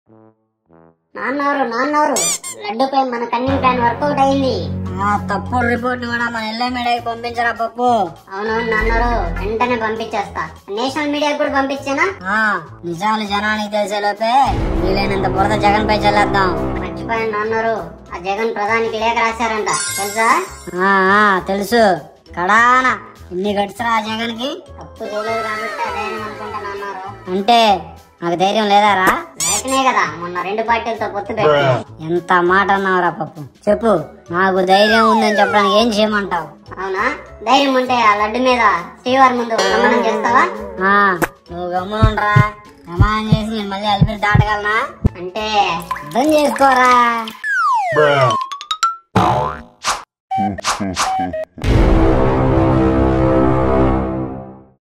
నాన్నవరు నాన్నవరు లడ్డుపై మన cunning plan work out అయింది ఆ తప్పుడు రిపోర్ట్ కూడా మన ఎల్ఐ మీడియాకి పంపించరా పప్పు అవునవును నాన్నరు వెంటనే పంపించేస్తా నేషనల్ మీడియాకి కూడా పంపించేనా ఆ నిజాలు జనానికి తెలిసే లోపే వీలైనంత బురద జగన్ పై చల్లేద్దాం మర్చిపోయాను నాన్నరు ఆ జగన్ ప్రధానికి లేఖ రాశారంట తెలుసా ఆ ఆ, తెలుసు కడాన ఇన్ని గడిచరా ఆ జగన్ కి తప్పు చేయలేదు కాబట్టి అదేనా అనుకుంటా నాన్నారు అంటే నాకు ధైర్యం లేదారా లేకనే కదా మొన్న రెండు పార్టీలతో పొత్తు పెట్టి ఎంత మాట అన్నావురా పప్పు చెప్పు నాకు ధైర్యం ఉందని చెప్పడానికి ఏం చేయమంటావు అవునా ధైర్యం ఉంటే ఆ లడ్డు మీద శ్రీవారి ముందు ప్రమాణం చేస్తావా ఆ నువ్వు గమ్మునుండ్రా ప్రమాణం చేసి నేను మళ్ళీ అలిపిరి దాటగలనా అంటే అర్థం చేసుకోరా Bruh.